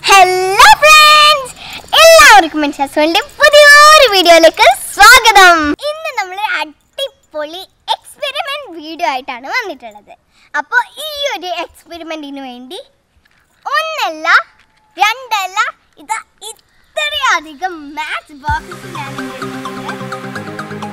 Hello friends എല്ലാവർക്കും മനസ്സിലാസുകളുടെ പുതിയൊരു വീഡിയോയിലേക്ക് സ്വാഗതം ഇന്ന് നമ്മൾ അടിപൊളി എക്സ്പെരിമെന്റ് വീഡിയോ ആയിട്ടാണ് വന്നിട്ടുള്ളത് അപ്പോൾ ഈ ഒരു എക്സ്പെരിമെന്റിന് വേണ്ടി ഒന്നല്ല രണ്ടല്ല ഇത് ഇത്രയധികം മാച്ച് ബോക്സസ് ഞാൻ ഇവിടെ എടുത്തിട്ടുണ്ട്.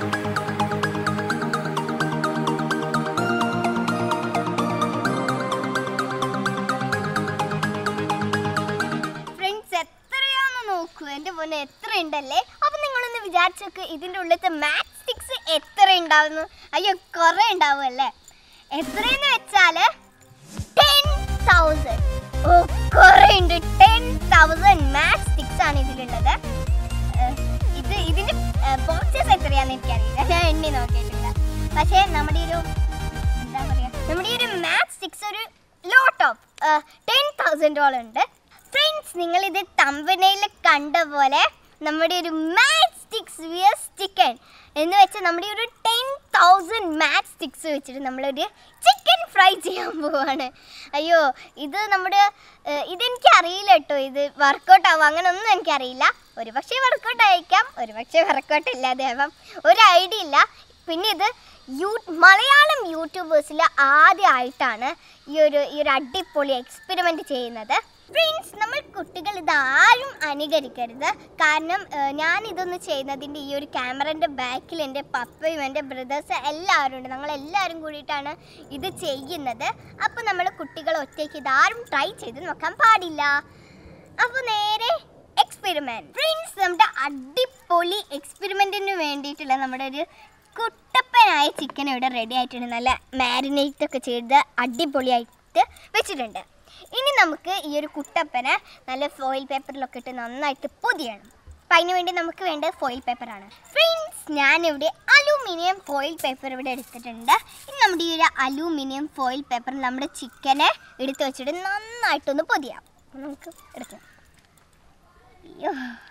ഫ്രണ്ട്സ് എത്രയാന്ന് നോക്കൂ എൻ്റെ പൊന്നെ എത്ര ഉണ്ടല്ലേ അപ്പം നിങ്ങളൊന്ന് വിചാരിച്ചോക്ക് ഇതിൻ്റെ ഉള്ളിലത്തെ മാറ്റ് സ്റ്റിക്സ് എത്ര ഉണ്ടാവുന്നു അയ്യോ കുറേ ഉണ്ടാവുമല്ലേ എത്രയെന്ന് വെച്ചാൽ ടെൻ തൗസൻഡ് ഓ കുറേ ഉണ്ട് ടെൻ തൗസൻഡ് മാറ്റ് സ്റ്റിക്സ് ആണ് ഇതിലുള്ളത് ഏഹ്, ഇത് ഇതിൻ്റെ ബോക്സസ് എത്രയാന്ന് എനിക്കറിയില്ല ഞാൻ എണ്ണി നോക്കിയിട്ടില്ല പക്ഷേ നമ്മുടെ ഈ ഒരു എന്താ പറയാ നമ്മുടെ ഈ ഒരു മാത്ത് സ്റ്റിക്സ് ഒരു ലോട്ട് ഓഫ് ടെൻ തൗസൻഡോളം ഉണ്ട് ഫ്രണ്ട്സ് നിങ്ങൾ ഇത് തമ്പനയിൽ കണ്ട പോലെ നമ്മുടെ ഒരു മാത്ത് സ്റ്റിക്സ് വിയസ് ചിക്കൻ എന്ന് വെച്ചാൽ നമ്മുടെ ഈ ഒരു ടെൻ തൗസൻഡ് മാത്ത് സ്റ്റിക്സ് വെച്ചിട്ട് നമ്മളൊരു ചിക്കൻ ഫ്രൈ ചെയ്യാൻ പോവാണ് അയ്യോ ഇത് നമ്മുടെ ഏഹ്, ഇതെനിക്ക് അറിയില്ല കേട്ടോ ഇത് വർക്കൗട്ട് ആവും അങ്ങനെ ഒന്നും എനിക്കറിയില്ല ഒരു പക്ഷേ വർക്കൗട്ട് ആയിരിക്കാം ഒരു പക്ഷേ വർക്കൗട്ട് ഇല്ലാതെ ആവാം ഒരു ഐഡിയ ഇല്ല പിന്നെ ഇത് യൂ മലയാളം യൂട്യൂബേഴ്സിൽ ആദ്യമായിട്ടാണ് ഈ ഒരു ഈ ഒരു അടിപൊളി എക്സ്പെരിമെൻ്റ് ചെയ്യുന്നത് ഫ്രണ്ട്സ് നമ്മൾ കുട്ടികൾ ഇതാരും അനുകരിക്കരുത് കാരണം ഏഹ്, ഞാൻ ഇതൊന്ന് ചെയ്യുന്നതിൻ്റെ ഈ ഒരു ക്യാമറൻ്റെ ബാക്കിൽ എൻ്റെ പപ്പയും എൻ്റെ ബ്രദേഴ്സ് എല്ലാവരും ഉണ്ട് ഞങ്ങൾ എല്ലാവരും കൂടിയിട്ടാണ് ഇത് ചെയ്യുന്നത് അപ്പോൾ നമ്മൾ കുട്ടികൾ ഒറ്റയ്ക്ക് ഇതാരും ട്രൈ ചെയ്ത് നോക്കാൻ പാടില്ല അപ്പോൾ നേരെ എക്സ്പെരിമെന്റ് ഫ്രണ്ട്സ് നമ്മുടെ അടിപൊളി എക്സ്പെരിമെന്റിന് വേണ്ടിയിട്ടുള്ള നമ്മുടെ ഒരു കുട്ടപ്പനായ ചിക്കൻ ഇവിടെ റെഡി ആയിട്ടുണ്ട് നല്ല മാരിനേറ്റ് ഒക്കെ ചെയ്ത് അടിപൊളിയായിട്ട് വെച്ചിട്ടുണ്ട് ഇനി നമുക്ക് ഈ ഒരു കുട്ടപ്പനെ നല്ല ഫോയിൽ പേപ്പറിലൊക്കെ ഇട്ട് നന്നായിട്ട് പൊതിയണം അപ്പം അതിന് വേണ്ടി നമുക്ക് വേണ്ടത് ഫോയിൽ പേപ്പറാണ് ഫ്രണ്ട്സ് ഞാനിവിടെ അലൂമിനിയം ഫോയിൽ പേപ്പർ ഇവിടെ എടുത്തിട്ടുണ്ട് ഇനി നമ്മുടെ ഈ ഒരു അലൂമിനിയം ഫോയിൽ പേപ്പറിൽ നമ്മുടെ ചിക്കനെ എടുത്ത് വെച്ചിട്ട് നന്നായിട്ടൊന്ന് പൊതിയാം അപ്പം നമുക്ക് എടുക്കാം അയ്യോ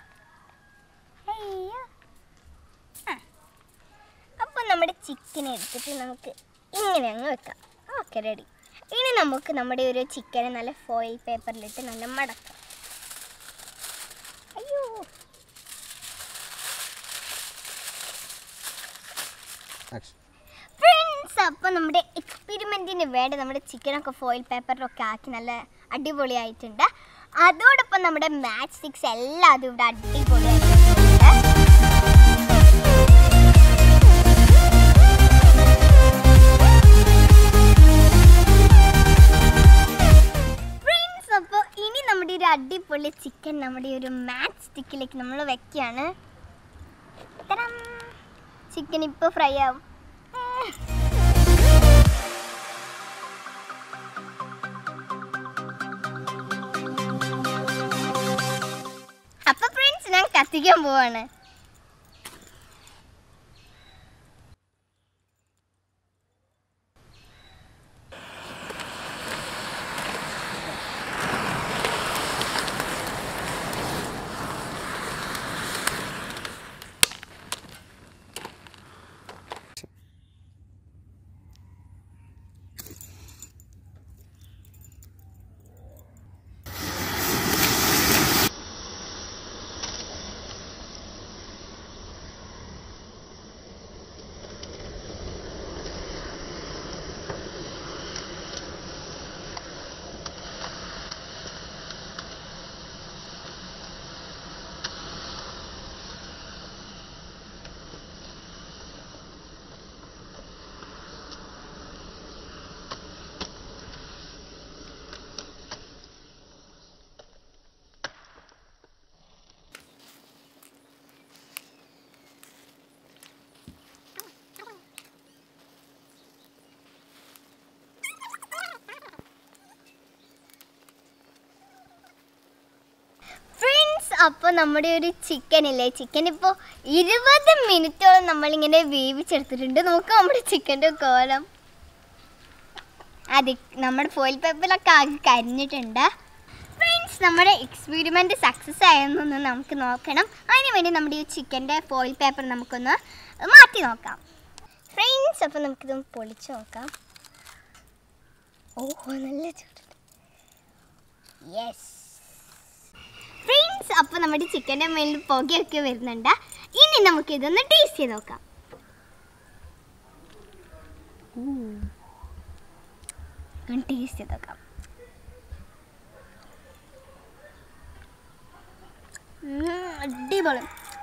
അയ്യോ ആ അപ്പം നമ്മുടെ ചിക്കൻ എടുത്തിട്ട് നമുക്ക് ഇങ്ങനെ അങ്ങ് വെക്കാം ഓക്കെ റെഡി ഇനി നമുക്ക് നമ്മുടെ ഒരു ചിക്കനെ നല്ല ഫോയിൽ പേപ്പറിലിട്ട് നല്ല മടക്കാം അയ്യോ ആക്ഷൻ ഫ്രണ്ട്സ് അപ്പോൾ നമ്മുടെ എക്സ്പെരിമെൻറ്റിന് വേണ്ട നമ്മുടെ ചിക്കനൊക്കെ ഫോയിൽ പേപ്പറിലൊക്കെ ആക്കി നല്ല അടിപൊളിയായിട്ടുണ്ട് അതോടൊപ്പം നമ്മുടെ മാച്ച് സിക്സ് എല്ലാം അതും ഇവിടെ അടിപൊളിയായിട്ടുണ്ട് ഫ്രണ്ട്സ് അപ്പോൾ ഇനി നമ്മുടെ ഒരു അടിപൊളി ചിക്കൻ നമ്മുടെ ഈ ഒരു മാച്ച് സ്റ്റിക്കിലേക്ക് നമ്മൾ വെക്കുകയാണ് ചിക്കൻ ഇപ്പോൾ ഫ്രൈ ആവും അപ്പൊ ഫ്രണ്ട്സ് ഞാൻ കത്തിക്കാൻ പോവാണ് ഫ്രണ്ട്സ് അപ്പോൾ നമ്മുടെ ഒരു ചിക്കൻ ഇല്ലേ ചിക്കൻ ഇപ്പോൾ ഇരുപത് മിനിറ്റോളം നമ്മളിങ്ങനെ വേവിച്ചെടുത്തിട്ടുണ്ട് നോക്കാം നമ്മുടെ ചിക്കൻ്റെ കോലം അത് നമ്മുടെ ഫോയിൽ പേപ്പറിലൊക്കെ ആകെ കരിഞ്ഞിട്ടുണ്ട് ഫ്രണ്ട്സ് നമ്മുടെ എക്സ്പെരിമെൻ്റ് സക്സസ് ആയെന്നൊന്ന് നമുക്ക് നോക്കണം അതിന് വേണ്ടി നമ്മുടെ ഈ ചിക്കൻ്റെ ഫോയിൽ പേപ്പർ നമുക്കൊന്ന് മാറ്റി നോക്കാം ഫ്രണ്ട്സ് അപ്പോൾ നമുക്കിതൊന്ന് പൊളിച്ച് നോക്കാം ഓ നല്ല ചൂടുണ്ട് യെസ് ഫ്രണ്ട്സ് അപ്പോൾ നമ്മുടെ ചിക്കൻ്റെ മേലിൽ പുകയൊക്കെ വരുന്നുണ്ട് ഇനി നമുക്ക് ഇതൊന്ന് ടേസ്റ്റ് ചെയ്ത് നോക്കാം ടേസ്റ്റ് ചെയ്ത് നോക്കാം ഉം, അടിപൊളി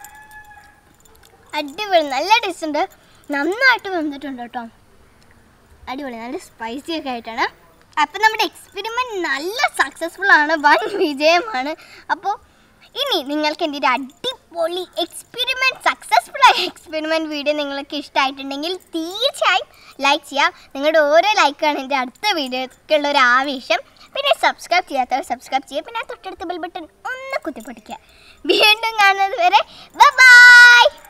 അടിപൊളി നല്ല ടേസ്റ്റ് ഉണ്ട് നന്നായിട്ട് വന്നിട്ടുണ്ട് കേട്ടോ അടിപൊളി നല്ല സ്പൈസി ഒക്കെ ആയിട്ടാണ് അപ്പം നമ്മുടെ എക്സ്പെരിമെൻറ്റ് നല്ല സക്സസ്ഫുൾ ആണ് വൻ വിജയമാണ് അപ്പോൾ ഇനി നിങ്ങൾക്ക് എൻ്റെ ഒരു അടിപൊളി എക്സ്പെരിമെൻറ്റ് സക്സസ്ഫുൾ ആയ എക്സ്പെരിമെൻറ്റ് വീഡിയോ നിങ്ങൾക്ക് ഇഷ്ടമായിട്ടുണ്ടെങ്കിൽ തീർച്ചയായും ലൈക്ക് ചെയ്യുക നിങ്ങളുടെ ഓരോ ലൈക്കാണ് എൻ്റെ അടുത്ത വീഡിയോക്കുള്ള ഒരു ആവേശം പിന്നെ സബ്സ്ക്രൈബ് ചെയ്യാത്തവർ സബ്സ്ക്രൈബ് ചെയ്യുക പിന്നെ ആ തൊട്ടടുത്ത ബെൽ ബട്ടൺ ഒന്ന് കുത്തിപ്പൊട്ടിക്കുക വീണ്ടും കാണുന്നത് വരെ ബൈ